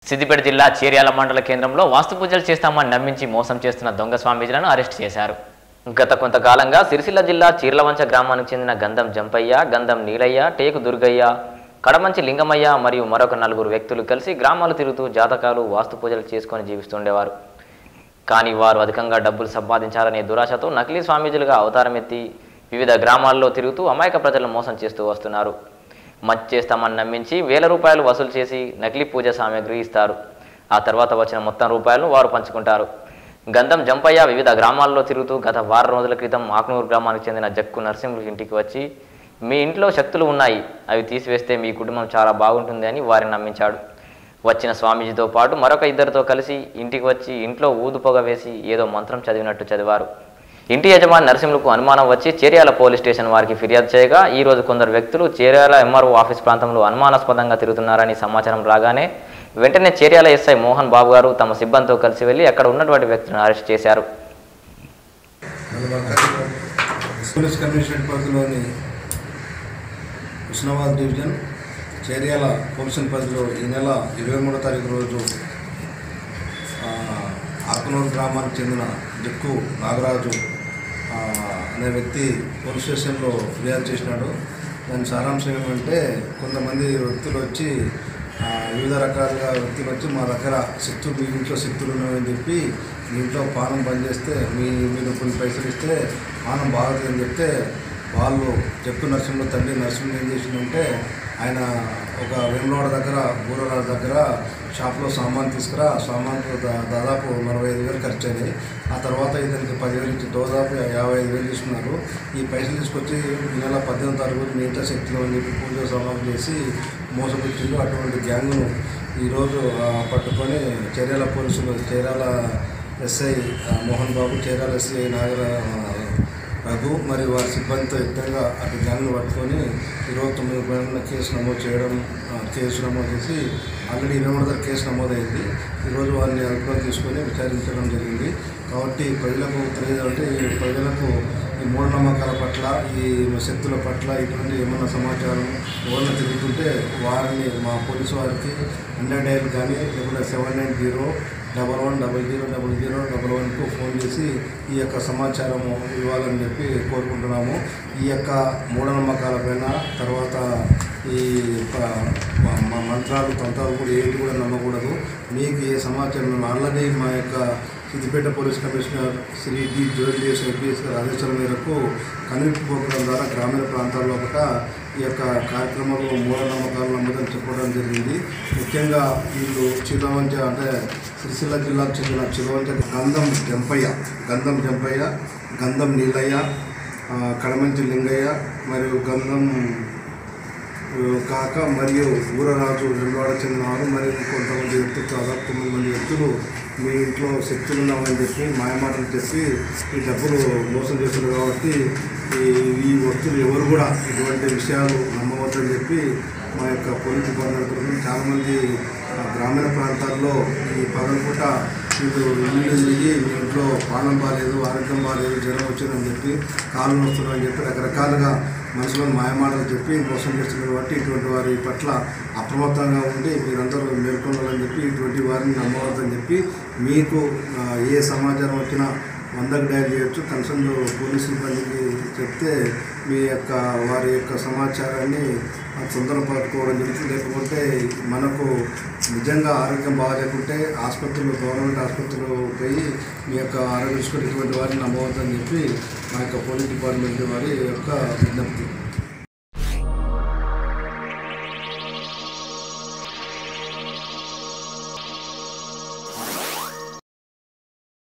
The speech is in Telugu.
సిద్దిపేట జిల్లా చేర్యాల మండల కేంద్రంలో వాస్తు పూజలు చేస్తామని నమ్మించి మోసం చేస్తున్న దొంగ స్వామీజీలను అరెస్ట్ చేశారు గత కొంతకాలంగా సిరిసిల్ల జిల్లా చీర్లవంచ గ్రామానికి చెందిన గంధం జంపయ్య గంధం నీలయ్య టేకు దుర్గయ్య కడమంచి లింగమయ్య మరియు మరొక నలుగురు వ్యక్తులు కలిసి గ్రామాలు తిరుగుతూ జాతకాలు వాస్తు పూజలు చేసుకొని జీవిస్తుండేవారు కానీ వారు అధికంగా డబ్బులు సంపాదించాలనే దురాశతో నకిలీ స్వామీజీలుగా అవతారం ఎత్తి వివిధ గ్రామాల్లో తిరుగుతూ అమాయక ప్రజలను మోసం చేస్తూ వస్తున్నారు మత్ చేస్తామని నమ్మించి వేల రూపాయలు వసూలు చేసి నకిలీ పూజ సామాగ్రి ఇస్తారు ఆ తర్వాత వచ్చిన మొత్తం రూపాయలను వారు పంచుకుంటారు గంధం జంపయ్య వివిధ గ్రామాల్లో తిరుగుతూ గత వారం రోజుల క్రితం ఆకునూరు గ్రామానికి చెందిన జక్కు నరసింహులు ఇంటికి వచ్చి మీ ఇంట్లో శక్తులు ఉన్నాయి అవి తీసివేస్తే మీ కుటుంబం చాలా బాగుంటుంది అని వారిని నమ్మించాడు వచ్చిన స్వామీజీతో పాటు మరొక ఇద్దరితో కలిసి ఇంటికి వచ్చి ఇంట్లో ఊదు పొగ వేసి ఏదో మంత్రం చదివినట్టు చదివారు ఇంటి యజమాని నరసింహులకు అనుమానం వచ్చి చేర్యాల పోలీస్ స్టేషన్ వారికి ఫిర్యాదు చేయగా ఈ రోజు కొందరు వ్యక్తులు చేర్యాల ఎంఆర్ఓ ఆఫీస్ ప్రాంతంలో అనుమానాస్పదంగా తిరుగుతున్నారని సమాచారం రాగానే వెంటనే చేర్యాల ఎస్ఐ మోహన్ బాబు గారు తమ సిబ్బందితో కలిసి వెళ్లి అక్కడ ఉన్నటువంటి వ్యక్తులను అరెస్ట్ చేశారు పోలీస్ కమిషనరేట్ పరిధిలోని హుస్నాబాద్ డివిజన్ చేర్యాల పోలీసుల పరిధిలో ఈ నెల ఇరవై మూడో తారీఖు రోజు ఆ, ఆకునూరు గ్రామానికి చెందిన దిక్కు నాగరాజు ఆ, అనే వ్యక్తి పోలీస్ స్టేషన్లో ఫిర్యాదు చేసినాడు దాని సారాంశం ఏమంటే కొంతమంది వ్యక్తులు వచ్చి ఆ, వివిధ రకాలుగా వ్యక్తులు వచ్చి మా దగ్గర శక్తులు మీ ఇంట్లో శక్తులు ఉన్నాయని చెప్పి మీ ఇంట్లో పానం బంద్ చేస్తే మీ మీరు కొన్ని పైసలు ఇస్తే పానం బాగుతుందని చెప్తే వాళ్ళు చెప్పు నరసింహ తండ్రి నరసింహ ఏం చేసిందంటే ఆయన ఒక వేములవాడ దగ్గర బూరరాజు దగ్గర షాప్లో సామాన్ తీసుకురా సామాన్కు దా- దాదాపు నలభై ఐదు వేలు ఖర్చు అయినాయి ఆ తర్వాత ఇతనికి పదివేలు ఇచ్చి దాదాపు యాభై ఐదు వేలు తీసుకున్నారు ఈ పైసలు తీసుకొచ్చి ఈ నెల పద్దెనిమిది తారీఖు మీ ఇంట్లో శక్తిలో అని చెప్పి పూజ సమాప్తి చేసి మోసపుచ్చిండు అటువంటి గ్యాంగ్ను ఈరోజు ఆ, పట్టుకొని చర్యాల పోలీసులు చర్యాల ఎస్ఐ ఆ, మోహన్ బాబు చర్యాల ఎస్ఐ నాగర రఘు మరియు వారి సిబ్బందితో యుద్ధంగా అటు గ్యాంగ్ను పట్టుకొని ఈరోజు తొమ్మిది పైన కేసు నమోదు చేయడం ఆ, కేసు నమోదు చేసి ఆల్రెడీ ఇరవై మూడు దగ్గర కేసు నమోదైంది ఈరోజు వారిని అదుపులో తీసుకొని విచారించడం జరిగింది కాబట్టి ప్రజలకు తెలియదంటే ఈ ప్రజలకు ఈ మూఢనమ్మకాల పట్ల ఈ శక్తుల పట్ల ఇటువంటి ఏమైనా సమాచారం ఎవరైనా తిరుగుతుంటే వారిని మా పోలీసు వారికి హండ్రెడ్ డైల్ కానీ లేకుంటే seven nine zero double one double zero double zero double వన్కు ఫోన్ చేసి ఈ యొక్క సమాచారము ఇవ్వాలని చెప్పి కోరుకుంటున్నాము ఈ యొక్క మూఢనమ్మకాలపైన తర్వాత ఈ ప- మ- మ- మంత్రాలు తంత్రాలు కూడా ఏంటి కూడా నమ్మకూడదు మీకు ఏ సమాచారం ఆల్రెడీ మా యొక్క Siddipet police commissioner Shri D జోడిఎస్ ఐపీఎస్ గారి ఆదేశాల మేరకు కనువిప్పు ప్రోగ్రాం ద్వారా గ్రామీణ ప్రాంతాల్లో ఒకట ఈ యొక్క కార్యక్రమంలో మూఢనమ్మకాలు నమ్మకం చెప్పడం జరిగింది ముఖ్యంగా వీళ్ళు చిలవంచ అంటే సిరిసిల్ల జిల్లాకు చెందిన చిలవంచ గంధం జంపయ్య గంధం జంపయ్య గంధం నీలయ్య ఆ, కడమంచి లింగయ్య మరియు గంధం కాక మరియు ఊరరాజు వెలువాడ చెందినవారు మరియు కొంతమంది వ్యక్తులు దాదాపు తొమ్మిది మంది వ్యక్తులు మీ ఇంట్లో శక్తులు ఉన్నామని చెప్పి మాయమాటలు చెప్పి ఈ డబ్బులు మోసం చేస్తున్నారు కాబట్టి ఈ ఈ వ్యక్తులు ఎవరు కూడా ఇటువంటి విషయాలు నమ్మవద్దని చెప్పి మా యొక్క పోలీస్ డిపార్ట్మెంట్ తరఫున చాలామంది ఆ, గ్రామీణ ప్రాంతాల్లో ఈ పగలపూట వీళ్ళు ఇల్లు తిరిగి మీ ఇంట్లో పానం బాగాలేదు ఆరోగ్యం బాగాలేదు జ్వరం వచ్చిందని చెప్పి కాళ్ళు వస్తున్నాయని చెప్పి రకరకాలుగా మనుషులను మాయమాటలు చెప్పి మోసం చేస్తున్నారు కాబట్టి ఇటువంటి వారి పట్ల అప్రమత్తంగా ఉండి మీరందరూ మేల్కొనాలని చెప్పి ఇటువంటి వారిని నమ్మవద్దని చెప్పి మీకు ఆ, ఏ సమాచారం వచ్చినా వందకు డయల్ చేయొచ్చు కన్సర్న్ పోలీస్ సిబ్బందికి చెప్తే మీ యొక్క వారి యొక్క సమాచారాన్ని తొందరపరచుకోవడం జరుగుతుంది లేకపోతే మనకు నిజంగా ఆరోగ్యం బాగాలేకుంటే ఆసుపత్రులు గవర్నమెంట్ ఆసుపత్రులు పోయి మీ యొక్క ఆరోగ్య చూసుకుని ఇటువంటి వారిని నమ్మవద్దని చెప్పి మా యొక్క పోలీస్ డిపార్ట్మెంట్ వారి యొక్క విజ్ఞప్తి